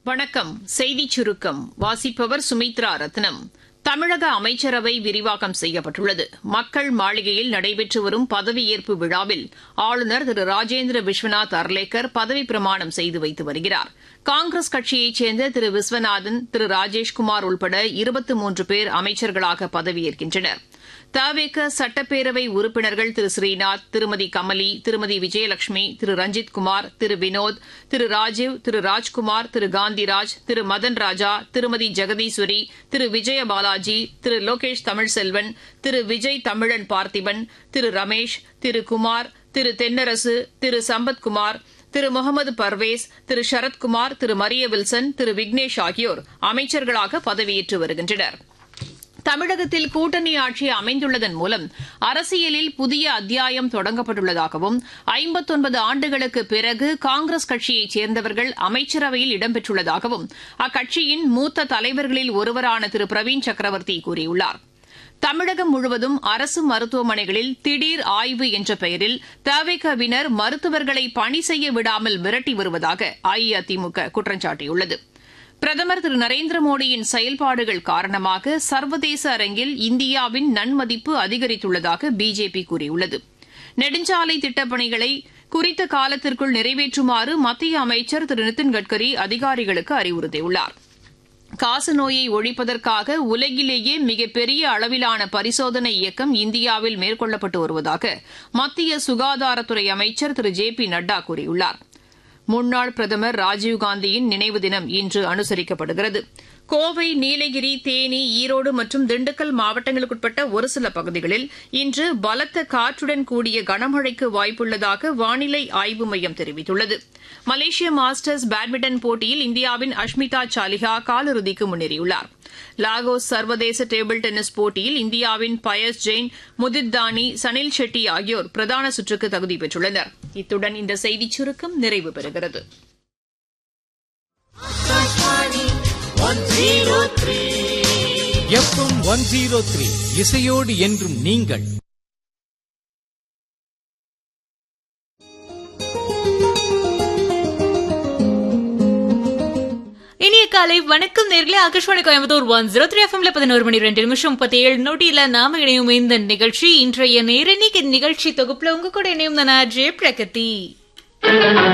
வணக்கம் செய்திச் சுருக்கம் வாசிப்பவர் சுமித்ரா ரத்னம் தமிழக அமைச்சரவை விரிவாக்கம் செய்யப்பட்டுள்ளது மக்கள் மாளிகையில் நடைபெற்று வரும் பதவியேற்பு விழாவில் ஆளுநர் திரு ராஜேந்திர விஸ்வநாத் அர்லேக்கர் பதவிப் பிரமாணம் செய்து வைத்து வருகிறார் காங்கிரஸ் கட்சியைச் சேர்ந்த திரு விஸ்வநாதன் திரு ராஜேஷ்குமார் உள்பட இருபத்தி மூன்று பேர் அமைச்சர்களாக பதவியேற்கின்றனர் தவேக சட்டப்பேரவை உறுப்பினர்கள் திரு ஸ்ரீநாத் திருமதி கமலி திருமதி விஜயலட்சுமி திரு ரஞ்சித் குமார் திரு வினோத் திரு ராஜீவ் திரு ராஜ்குமார் திரு காந்திராஜ் திரு மதன் ராஜா திருமதி ஜெகதீஸ்வரி திரு விஜய பாலாஜி திரு லோகேஷ் தமிழ்செல்வன் திரு விஜய் தமிழன் பார்த்திபன் திரு ரமேஷ் திரு குமார் திரு தென்னரசு திரு சம்பத்குமார் திரு முகமது பர்வேஸ் திரு சரத்குமார் திரு மரிய வில்சன் திரு விக்னேஷ் ஆகியோர் அமைச்சர்களாக பதவியேற்று வருகின்றனா் தமிழகத்தில் கூட்டணி ஆட்சி அமைந்துள்ளதன் மூலம் அரசியலில் புதிய அத்தியாயம் தொடங்கப்பட்டுள்ளதாகவும் ஐம்பத்தொன்பது ஆண்டுகளுக்கு பிறகு காங்கிரஸ் கட்சியைச் சேர்ந்தவர்கள் அமைச்சரவையில் இடம்பெற்றுள்ளதாகவும் அக்கட்சியின் மூத்த தலைவர்களில் ஒருவரான திரு பிரவீன் சக்கரவர்த்தி கூறியுள்ளார் தமிழகம் முழுவதும் அரசு மருத்துவமனைகளில் திடீர் ஆய்வு என்ற பெயரில் தவிகவினர் மருத்துவர்களை பணி செய்ய விடாமல் மிரட்டி வருவதாக அஇஅதிமுக குற்றம் சாட்டியுள்ளது பிரதமர் திரு நரேந்திர மோடியின் செயல்பாடுகள் காரணமாக சர்வதேச அரங்கில் இந்தியாவின் நன்மதிப்பு அதிகரித்துள்ளதாக பிஜேபி கூறியுள்ளது நெடுஞ்சாலை திட்டப்பணிகளை குறித்த காலத்திற்குள் நிறைவேற்றுமாறு மத்திய அமைச்சர் திரு நிதின் கட்கரி அதிகாரிகளுக்கு அறிவுறுத்தியுள்ளார் காசநோயை ஒழிப்பதற்காக உலகிலேயே மிகப்பெரிய அளவிலான பரிசோதனை இயக்கம் இந்தியாவில் மேற்கொள்ளப்பட்டு வருவதாக மத்திய சுகாதாரத்துறை அமைச்சர் திரு ஜே பி நட்டா கூறியுள்ளார் முன்னாள் பிரதமர் ராஜீவ்காந்தியின் நினைவு தினம் இன்று அனுசரிக்கப்படுகிறது கோவை நீலகிரி தேனி ஈரோடு மற்றும் திண்டுக்கல் மாவட்டங்களுக்குட்பட்ட ஒரு சில பகுதிகளில் இன்று பலத்த காற்றுடன் கூடிய கனமழைக்கு வாய்ப்புள்ளதாக வானிலை ஆய்வு மையம் தெரிவித்துள்ளது மலேசிய மாஸ்டர்ஸ் பேட்மிண்டன் போட்டியில் இந்தியாவின் அஷ்மிதா சாலிஹா காலிறுதிக்கு முன்னேறியுள்ளார் லாகோஸ் சர்வதேச டேபிள் டென்னிஸ் போட்டியில் இந்தியாவின் பயஸ் ஜெயின் முதித் தானி சனில் ஷெட்டி ஆகியோர் பிரதான சுற்றுக்கு தகுதி பெற்றுள்ளனர் இத்துடன் இந்த செய்திச் சுருக்கம் நிறைவு பெறுகிறது எஃப்எம் ஒன் ஜீரோ த்ரீ இசையோடு என்றும் நீங்கள் இனிய காலை வணக்கம் நேர்களே Akashvani Coimbatore one zero three எஃப்எம்ல பதினோரு மணி ரெண்டு நிமிஷம் முப்பத்தி ஏழு நொடியில நாம இணையும் இந்த நிகழ்ச்சி இன்றைய நேரணிக்கு நிகழ்ச்சி தொகுப்புல உங்க கூட இணையும் நான் ஜே பிரகதி